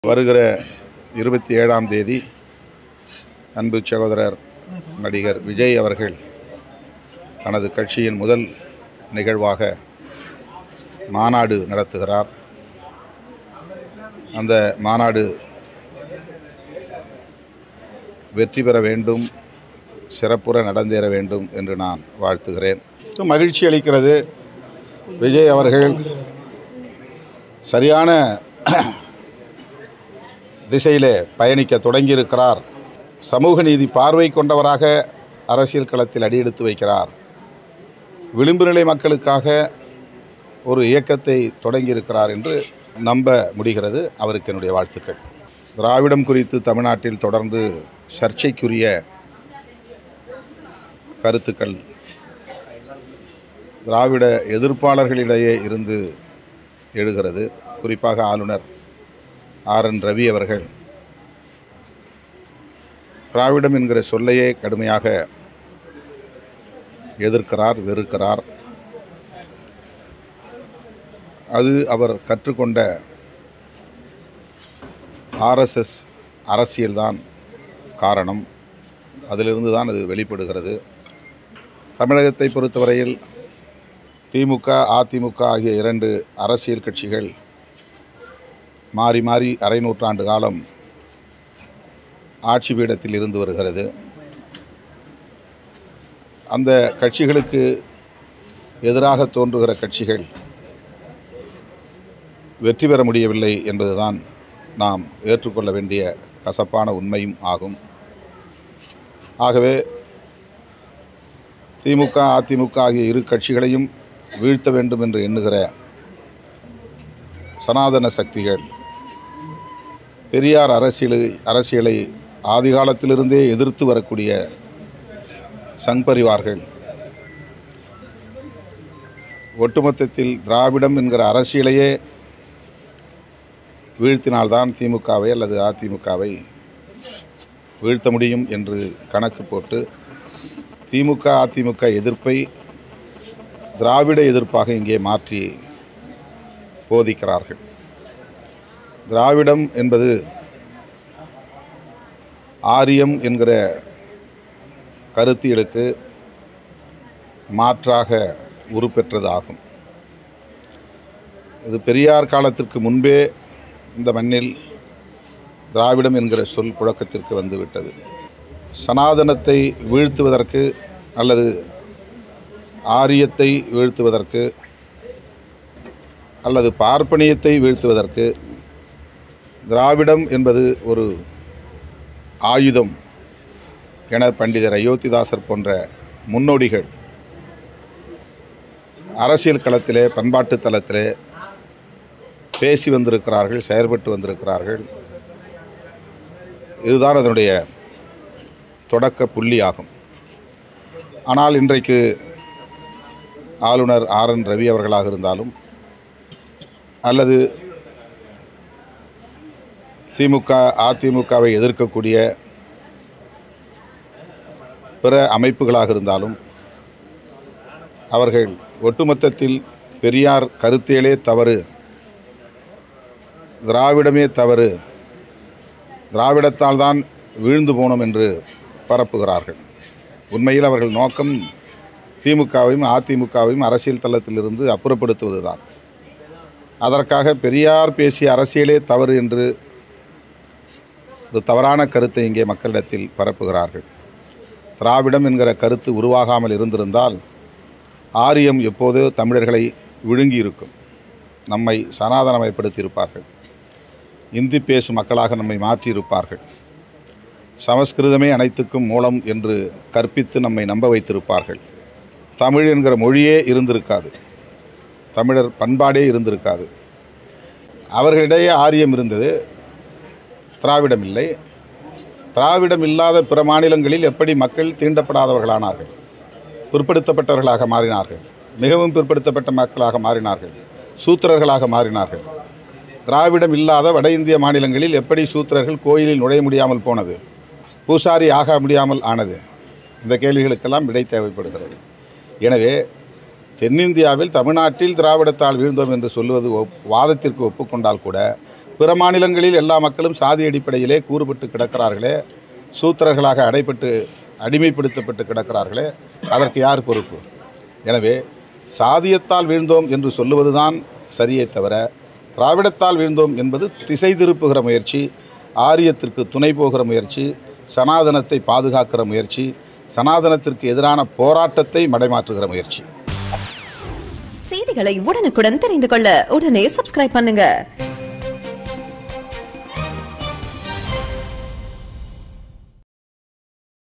வருகிற இருபத்தி ஏழாம் தேதி அன்பு சகோதரர் நடிகர் விஜய் அவர்கள் தனது கட்சியின் முதல் நிகழ்வாக மாநாடு நடத்துகிறார் அந்த மாநாடு வெற்றி பெற வேண்டும் சிறப்புற நடந்தேற வேண்டும் என்று நான் வாழ்த்துகிறேன் மகிழ்ச்சி அளிக்கிறது விஜய் அவர்கள் சரியான திசையிலே பயணிக்க தொடங்கியிருக்கிறார் சமூக நீதி பார்வை கொண்டவராக அரசியல் களத்தில் அடியெடுத்து வைக்கிறார் விளிம்பு நிலை மக்களுக்காக ஒரு இயக்கத்தை தொடங்கியிருக்கிறார் என்று நம்ப முடிகிறது அவருக்கு என்னுடைய வாழ்த்துக்கள் திராவிடம் குறித்து தமிழ்நாட்டில் தொடர்ந்து சர்ச்சைக்குரிய கருத்துக்கள் திராவிட எதிர்ப்பாளர்களிடையே இருந்து எழுகிறது குறிப்பாக ஆளுநர் ஆர் என் ரவி அவர்கள் திராவிடம் என்கிற சொல்லையே கடுமையாக எதிர்க்கிறார் வெறுக்கிறார் அது அவர் கற்றுக்கொண்ட ஆர்எஸ்எஸ் அரசியல்தான் காரணம் அதிலிருந்து தான் அது வெளிப்படுகிறது தமிழகத்தை பொறுத்தவரையில் திமுக அதிமுக ஆகிய இரண்டு அரசியல் கட்சிகள் மாறி மாறி அரை நூற்றாண்டு காலம் ஆட்சி பீடத்தில் இருந்து வருகிறது அந்த கட்சிகளுக்கு எதிராக தோன்றுகிற கட்சிகள் வெற்றி பெற முடியவில்லை என்பதுதான் நாம் ஏற்றுக்கொள்ள வேண்டிய கசப்பான உண்மையும் ஆகும் ஆகவே திமுக அதிமுக ஆகிய இரு கட்சிகளையும் வீழ்த்த வேண்டும் என்று எண்ணுகிற சனாதன சக்திகள் பெரியார் அரசியலை அரசியலை ஆதிகாலத்திலிருந்தே எதிர்த்து வரக்கூடிய சங் பரிவார்கள் ஒட்டுமொத்தத்தில் திராவிடம் என்கிற அரசியலையே வீழ்த்தினால்தான் திமுகவை அல்லது அதிமுகவை வீழ்த்த முடியும் என்று கணக்கு போட்டு திமுக அதிமுக எதிர்ப்பை திராவிட எதிர்ப்பாக இங்கே மாற்றி போதிக்கிறார்கள் திராவிடம் என்பது ஆரியம் என்கிற கருத்தியலுக்கு மாற்றாக உருப்பெற்றது ஆகும் இது பெரியார் காலத்திற்கு முன்பே இந்த மண்ணில் திராவிடம் என்கிற சொல் புழக்கத்திற்கு வந்துவிட்டது சனாதனத்தை வீழ்த்துவதற்கு அல்லது ஆரியத்தை வீழ்த்துவதற்கு அல்லது பார்ப்பனியத்தை வீழ்த்துவதற்கு திராவிடம் என்பது ஒரு ஆயுதம் என பண்டிதர் அயோத்திதாசர் போன்ற முன்னோடிகள் அரசியல் களத்திலே பண்பாட்டு தளத்திலே பேசி வந்திருக்கிறார்கள் செயற்பட்டு வந்திருக்கிறார்கள் இதுதான் அதனுடைய தொடக்க புள்ளியாகும் ஆனால் இன்றைக்கு ஆளுநர் ஆர் என் ரவி அவர்களாக இருந்தாலும் அல்லது திமுக அதிமுகவை எதிர்க்கக்கூடிய பிற அமைப்புகளாக இருந்தாலும் அவர்கள் ஒட்டுமொத்தத்தில் பெரியார் கருத்தியலே தவறு திராவிடமே தவறு திராவிடத்தால் தான் வீழ்ந்து போனோம் என்று பரப்புகிறார்கள் உண்மையில் அவர்கள் நோக்கம் திமுகவையும் அதிமுகவையும் அரசியல் தளத்திலிருந்து அப்புறப்படுத்துவதுதான் அதற்காக பெரியார் பேசிய அரசியலே தவறு என்று ஒரு தவறான கருத்தை இங்கே மக்களிடத்தில் பரப்புகிறார்கள் திராவிடம் என்கிற கருத்து உருவாகாமல் இருந்திருந்தால் ஆரியம் எப்போதோ தமிழர்களை விழுங்கி இருக்கும் நம்மை சனாதனமயப்படுத்தியிருப்பார்கள் இந்தி பேசும் மக்களாக நம்மை மாற்றியிருப்பார்கள் சமஸ்கிருதமே அனைத்துக்கும் மூலம் என்று கற்பித்து நம்மை நம்ப வைத்திருப்பார்கள் தமிழ் என்கிற மொழியே இருந்திருக்காது தமிழர் பண்பாடே இருந்திருக்காது அவர்களிடையே ஆரியம் இருந்தது திராவிடம் இல்லை திராவிடம் இல்லாத பிற மாநிலங்களில் எப்படி மக்கள் தீண்டப்படாதவர்களானார்கள் பிற்படுத்தப்பட்டவர்களாக மாறினார்கள் மிகவும் பிற்படுத்தப்பட்ட மக்களாக மாறினார்கள் சூத்திரர்களாக மாறினார்கள் திராவிடம் இல்லாத வட இந்திய மாநிலங்களில் எப்படி சூத்திரர்கள் கோயிலில் நுழைய முடியாமல் போனது பூசாரி ஆக முடியாமல் ஆனது இந்த கேள்விகளுக்கெல்லாம் விடை தேவைப்படுகிறது எனவே தென்னிந்தியாவில் தமிழ்நாட்டில் திராவிடத்தால் வீழ்ந்தோம் என்று சொல்லுவது ஒப் வாதத்திற்கு ஒப்புக்கொண்டால் கூட பிற மாநிலங்களில் எல்லா மக்களும் சாதி அடிப்படையிலே கூறுபட்டு கிடக்கிறார்களே சூத்திரர்களாக அடைப்பட்டு அடிமைப்படுத்தப்பட்டு கிடக்கிறார்களே அதற்கு யார் பொறுப்பு எனவே சாதியத்தால் வீழ்ந்தோம் என்று சொல்லுவதுதான் சரியே தவிர திராவிடத்தால் வீழ்ந்தோம் என்பது திசை திருப்புகிற முயற்சி ஆரியத்திற்கு துணை போகிற முயற்சி சனாதனத்தை பாதுகாக்கிற முயற்சி சனாதனத்திற்கு எதிரான போராட்டத்தை மடைமாற்றுகிற முயற்சி செய்திகளை உடனுக்குடன் தெரிந்து கொள்ள உடனே சப்ஸ்கிரைப் பண்ணுங்க